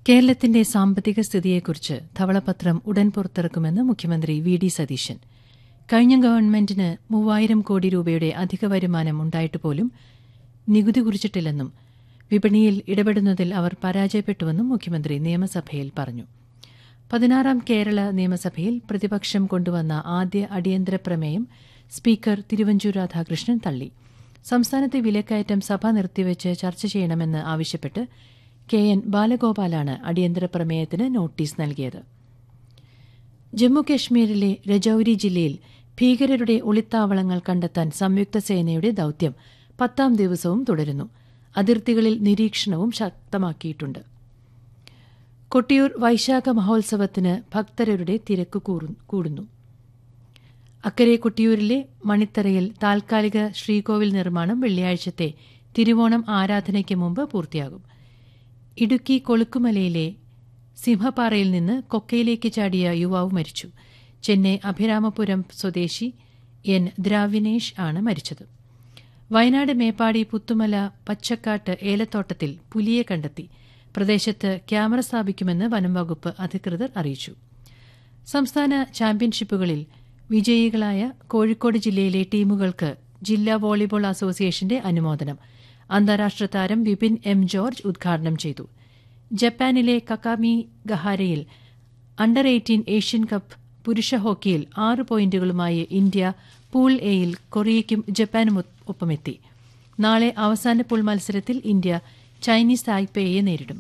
കേരളത്തിന്റെ സാമ്പത്തിക സ്ഥിതിയെക്കുറിച്ച് ധവളപത്രം ഉടൻ പുറത്തിറക്കുമെന്ന് മുഖ്യമന്ത്രി വി ഡി സതീശൻ കഴിഞ്ഞ ഗവൺമെന്റിന് മൂവായിരം കോടി രൂപയുടെ അധിക വരുമാനം ഉണ്ടായിട്ട് പോലും നികുതി കുറിച്ചിട്ടില്ലെന്നും വിപണിയിൽ ഇടപെടുന്നതിൽ അവർ പരാജയപ്പെട്ടുവെന്നും മുഖ്യമന്ത്രി നിയമസഭയിൽ പറഞ്ഞു പതിനാറാം കേരള നിയമസഭയിൽ പ്രതിപക്ഷം കൊണ്ടുവന്ന ആദ്യ അടിയന്തര പ്രമേയം സ്പീക്കർ തിരുവഞ്ചൂർ രാധാകൃഷ്ണൻ തള്ളി സംസ്ഥാനത്തെ വിലക്കയറ്റം സഭ നിർത്തിവെച്ച് ചർച്ച ചെയ്യണമെന്ന് ആവശ്യപ്പെട്ട് കെ എൻ ബാലഗോപാലാണ് അടിയന്തര പ്രമേയത്തിന് നോട്ടീസ് നൽകിയത് ജമ്മുകശ്മീരിലെ രജൌരി ജില്ലയിൽ ഭീകരരുടെ ഒളിത്താവളങ്ങൾ കണ്ടെത്താൻ സംയുക്ത സേനയുടെ ദൌത്യം പത്താം ദിവസവും തുടരുന്നു അതിർത്തികളിൽ നിരീക്ഷണവും ശക്തമാക്കിയിട്ടുണ്ട് കൊട്ടിയൂർ വൈശാഖ മഹോത്സവത്തിന് ഭക്തരുടെ തിരക്ക് കൂടുന്നു അക്കരെ കൊട്ടിയൂരിലെ മണിത്തറയിൽ താൽക്കാലിക ശ്രീകോവിൽ നിർമ്മാണം വെള്ളിയാഴ്ചത്തെ തിരുവോണം ആരാധനയ്ക്ക് മുമ്പ് പൂർത്തിയാകും ഇടുക്കി കൊളുക്കുമലയിലെ സിംഹപ്പാറയിൽ നിന്ന് കൊക്കയിലേക്ക് ചാടിയ യുവാവ് മരിച്ചു ചെന്നൈ അഭിരാമപുരം സ്വദേശി എൻ ദ്രാവിനേഷ് ആണ് മരിച്ചത് വയനാട് മേപ്പാടി പുത്തുമല പച്ചക്കാട്ട് ഏലത്തോട്ടത്തിൽ പുലിയെ കണ്ടെത്തി പ്രദേശത്ത് ക്യാമറ സ്ഥാപിക്കുമെന്ന് വനം വകുപ്പ് അധികൃതർ അറിയിച്ചു സംസ്ഥാന ചാമ്പ്യൻഷിപ്പുകളിൽ വിജയികളായ കോഴിക്കോട് ജില്ലയിലെ ടീമുകൾക്ക് ജില്ലാ വോളിബോൾ അസോസിയേഷന്റെ അനുമോദനം അന്താരാഷ്ട്ര താരം വിപിൻ എം ജോർജ് ഉദ്ഘാടനം ചെയ്തു ജപ്പാനിലെ കക്കാമി ഗഹാരയിൽ അണ്ടർ എയ്റ്റീൻ ഏഷ്യൻ കപ്പ് പുരുഷ ഹോക്കിയിൽ ആറ് പോയിന്റുകളുമായി ഇന്ത്യ പൂൾ എയിൽ കൊറിയയ്ക്കും ജപ്പാനും ഒപ്പമെത്തി നാളെ അവസാന പൂൾ മത്സരത്തിൽ ഇന്ത്യ ചൈനീസ് തായ്പേയെ നേരിടും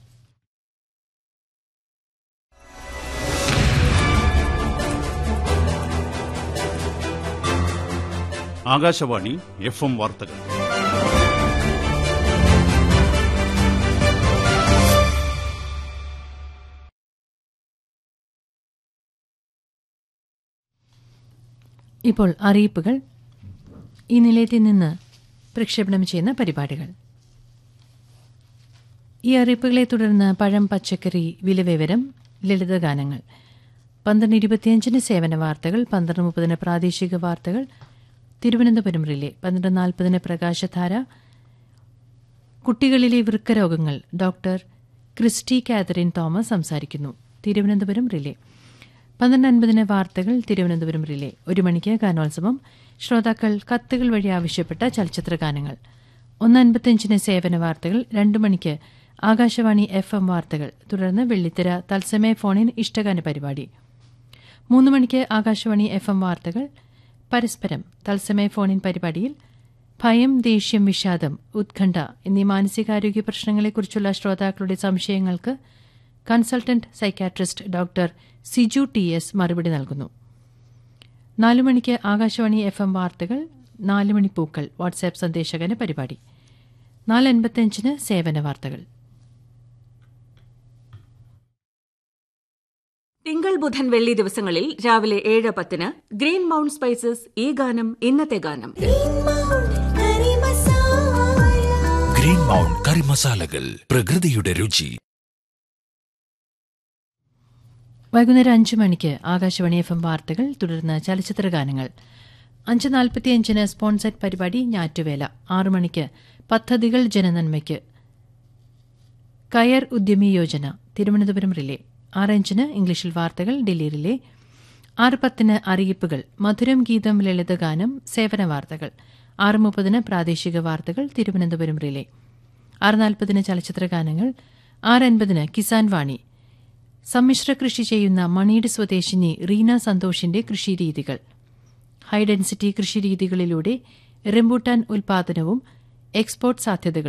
ആകാശവാണി എഫ് എം വാർത്തകൾ ഇപ്പോൾ അറിയിപ്പുകൾ ഈ നിലയത്തിൽ നിന്ന് പ്രക്ഷേപണം ചെയ്യുന്ന പരിപാടികൾ ഈ അറിയിപ്പുകളെ തുടർന്ന് പഴം പച്ചക്കറി വിലവിവരം ലളിതഗാനങ്ങൾ പന്ത്രണ്ട് ഇരുപത്തിയഞ്ചിന് സേവന വാർത്തകൾ പന്ത്രണ്ട് മുപ്പതിന് പ്രാദേശിക വാർത്തകൾ തിരുവനന്തപുരം റിലേ പന്ത്രണ്ട് നാൽപ്പതിന് പ്രകാശധാര കുട്ടികളിലെ വൃക്കരോഗങ്ങൾ ഡോക്ടർ ക്രിസ്റ്റി കാതറിൻ തോമസ് സംസാരിക്കുന്നു തിരുവനന്തപുരം റിലേ പന്ത്രണ്ട് അൻപതിന് വാർത്തകൾ തിരുവനന്തപുരം റിലേ ഒരു മണിക്ക് ഗാനോത്സവം ശ്രോതാക്കൾ കത്തുകൾ വഴി ആവശ്യപ്പെട്ട ചലച്ചിത്ര ഗാനങ്ങൾ ഒന്ന് അൻപത്തിയഞ്ചിന് സേവന വാർത്തകൾ രണ്ടു മണിക്ക് ആകാശവാണി എഫ് എം വാർത്തകൾ തുടർന്ന് വെള്ളിത്തിര തത്സമയ ഫോണിൻ ഇഷ്ടഗാന പരിപാടി മൂന്ന് മണിക്ക് ആകാശവാണി എഫ് എം വാർത്തകൾ പരസ്പരം തത്സമയ ഫോണിൻ പരിപാടിയിൽ ഭയം ദേഷ്യം വിഷാദം ഉത്കണ്ഠ എന്നീ മാനസികാരോഗ്യ പ്രശ്നങ്ങളെക്കുറിച്ചുള്ള ശ്രോതാക്കളുടെ സംശയങ്ങൾക്ക് consultant psychiatrist doctor Siju T S മറുപടി നൽകുന്നു നാലു മണിക്ക് ആകാശവാണി എഫ് എം വാർത്തകൾ നാല് മണി പൂക്കൾ വാട്സാപ്പ് സന്ദേശകന പരിപാടി നാല് അൻപത്തിയഞ്ചിന് സേവന വാർത്തകൾ തിങ്കൾ ബുധൻ വെള്ളി ദിവസങ്ങളിൽ രാവിലെ ഏഴ് പത്തിന് ഗ്രീൻ മൗണ്ട് സ്പൈസസ് ഈ ഗാനം ഇന്നത്തെ ഗാനം ഗ്രീൻ മൗണ്ട് കറി മസാലകൾ പ്രകൃതിയുടെ രുചി വൈകുന്നേരം അഞ്ചു മണിക്ക് ആകാശവാണി എഫ് എം വാർത്തകൾ തുടർന്ന് ചലച്ചിത്ര ഗാനങ്ങൾ അഞ്ച് നാൽപ്പത്തിയഞ്ചിന് സ്പോൺസർഡ് പരിപാടി ഞാറ്റുവേല ആറു മണിക്ക് പദ്ധതികൾ ജനനന്മയ്ക്ക് കയർ ഉദ്യമി യോജന തിരുവനന്തപുരം റിലേ ആറഞ്ചിന് ഇംഗ്ലീഷിൽ വാർത്തകൾ ഡൽഹി റിലേ ആറ് പത്തിന് അറിയിപ്പുകൾ മധുരം ഗീതം ലളിതഗാനം സേവന വാർത്തകൾ ആറ് മുപ്പതിന് പ്രാദേശിക വാർത്തകൾ തിരുവനന്തപുരം റിലേ ആറ് നാൽപ്പതിന് ചലച്ചിത്ര ഗാനങ്ങൾ ആറ് അൻപതിന് കിസാൻ വാണി സമ്മിശ്ര കൃഷി ചെയ്യുന്ന മണിയുടെ സ്വദേശിനി റീന സന്തോഷിന്റെ കൃഷിരീതികൾ ഹൈ ഡെൻസിറ്റി കൃഷിരീതികളിലൂടെ റെമ്പൂട്ടാൻ ഉൽപാദനവും എക്സ്പോർട്ട് സാധ്യതകളും